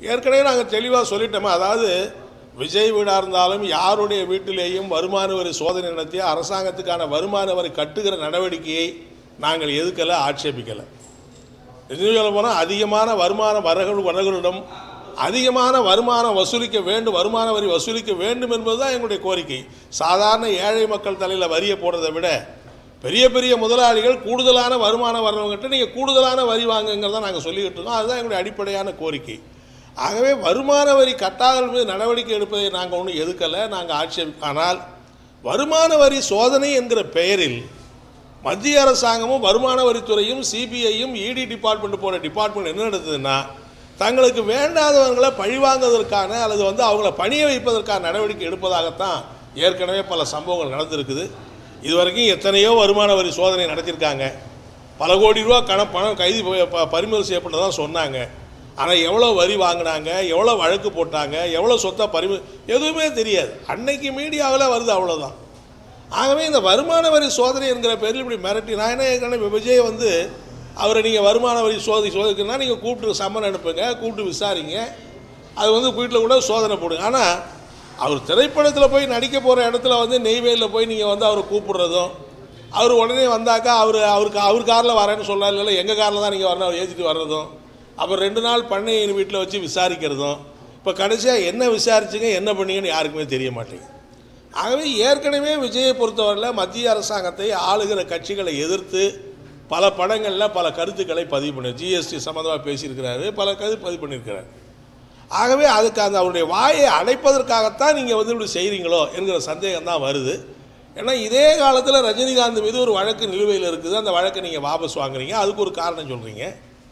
ஏற்கனவே நாங்கள் தெளிவாக சொல்லிட்டோமே அதாவது விஜய் வீடாக இருந்தாலும் யாருடைய வீட்டிலேயும் வருமான வரி சோதனை நடத்தி அரசாங்கத்துக்கான வருமான வரி கட்டுகிற நடவடிக்கையை நாங்கள் எதுக்கலை ஆட்சேபிக்கலை இன்னும் சொல்ல போனால் அதிகமான வருமான வரகள் வரகளிடம் அதிகமான வருமானம் வசூலிக்க வேண்டும் வருமான வரி வசூலிக்க வேண்டும் என்பதுதான் எங்களுடைய கோரிக்கை சாதாரண ஏழை மக்கள் தலையில் வரியை போடுறதை விட பெரிய பெரிய முதலாளிகள் கூடுதலான வருமானம் வர்றவங்ககிட்ட நீங்கள் கூடுதலான வரி வாங்குங்கிறத நாங்கள் சொல்லிக்கிட்டு இருக்கோம் அதுதான் எங்களுடைய அடிப்படையான கோரிக்கை ஆகவே வருமான வரி கட்டாதல் மீது நடவடிக்கை எடுப்பதை நாங்கள் ஒன்றும் எதுக்கலை நாங்கள் ஆட்சேபி ஆனால் வருமான வரி சோதனை என்கிற பெயரில் மத்திய அரசாங்கமும் வருமான வரித்துறையும் சிபிஐயும் இடி டிபார்ட்மெண்ட் போன்ற டிபார்ட்மெண்ட் என்ன நடத்துதுன்னா தங்களுக்கு வேண்டாதவர்களை பழிவாங்குவதற்கான அல்லது வந்து அவங்கள பணிய வைப்பதற்கான நடவடிக்கை எடுப்பதாகத்தான் ஏற்கனவே பல சம்பவங்கள் நடந்திருக்குது இதுவரைக்கும் எத்தனையோ வருமான வரி சோதனை நடத்தியிருக்காங்க பல கோடி ரூபா கண பணம் கைது ப- ப- பறிமுதல் செய்யப்பட்டதாக சொன்னாங்க ஆனால் எவ்வளோ வரி வாங்கினாங்க எவ்வளோ வழக்கு போட்டாங்க எவ்வளோ சொத்தை பறிமு எதுவுமே தெரியாது அன்னைக்கு மீடியாவில் வருது அவ்வளோதான் ஆகவே இந்த வருமான வரி சோதனை என்கிற பேரில் இப்படி மிரட்டி நான் என்ன ஏற்கனவே விஜய் வந்து அவரை நீங்கள் வருமான வரி சோதனை சோதிக்கணும்னா நீங்கள் கூப்பிட்டு சம்மன் அனுப்புங்க கூப்பிட்டு விசாரிங்க அது வந்து வீட்டில் கூட சோதனை போடுங்க ஆனால் அவர் திரைப்படத்தில் போய் நடிக்க போகிற இடத்துல வந்து நெய்வேலியில் போய் நீங்கள் வந்து அவரை கூப்பிடுறதும் அவர் உடனே வந்தாக்கா அவர் அவருக்கு அவர் காரில் வரேன்னு சொல்கிறாரு இல்லை எங்கள் காரில் தான் நீங்கள் வரணும் அவர் ஏற்றிட்டு வர்றதும் அப்புறம் ரெண்டு நாள் பண்ணை வீட்டில் வச்சு விசாரிக்கிறதும் இப்போ கடைசியாக என்ன விசாரிச்சிங்க என்ன பண்ணீங்கன்னு யாருக்குமே தெரிய மாட்டேங்குது ஆகவே ஏற்கனவே விஜயை பொறுத்தவரையில் மத்திய அரசாங்கத்தை ஆளுகிற கட்சிகளை எதிர்த்து பல படங்களில் பல கருத்துக்களை பதிவு பண்ணி ஜிஎஸ்டி சம்மந்தமாக பேசியிருக்கிறாரு பல கருத்து பதிவு பண்ணியிருக்கிறார் ஆகவே அதுக்கு அந்த அவருடைய வாயை அடைப்பதற்காகத்தான் நீங்கள் வந்து இப்படி செய்கிறீங்களோ என்கிற சந்தேகம் தான் வருது ஏன்னா இதே காலத்தில் ரஜினிகாந்த் மீது ஒரு வழக்கு நிலுவையில் இருக்குது அந்த வழக்கை நீங்கள் வாபஸ் வாங்குறீங்க அதுக்கு ஒரு காரணம் சொல்கிறீங்க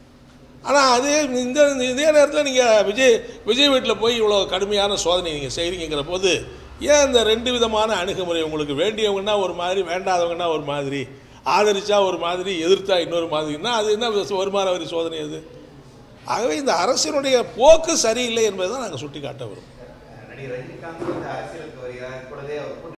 ஆனால் அதே இந்த இதே நேரத்தில் நீங்கள் விஜய் விஜய் வீட்டில் போய் இவ்வளோ கடுமையான சோதனை நீங்கள் செய்கிறீங்கிற போது ஏன் இந்த ரெண்டு விதமான அணுகுமுறை உங்களுக்கு வேண்டியவங்கன்னா ஒரு மாதிரி வேண்டாதவங்கன்னா ஒரு மாதிரி ஆதரிச்சா ஒரு மாதிரி எதிர்த்தா இன்னொரு மாதிரின்னா அது என்ன வருமான வரி சோதனை அது ஆகவே இந்த அரசினுடைய போக்கு சரியில்லை என்பதை தான் நாங்கள் சுட்டி காட்ட வரும் நடிகர் ரஜினிகாந்த் வந்து அரசியலுக்கு வருகிறார் இப்பொழுதே அவர்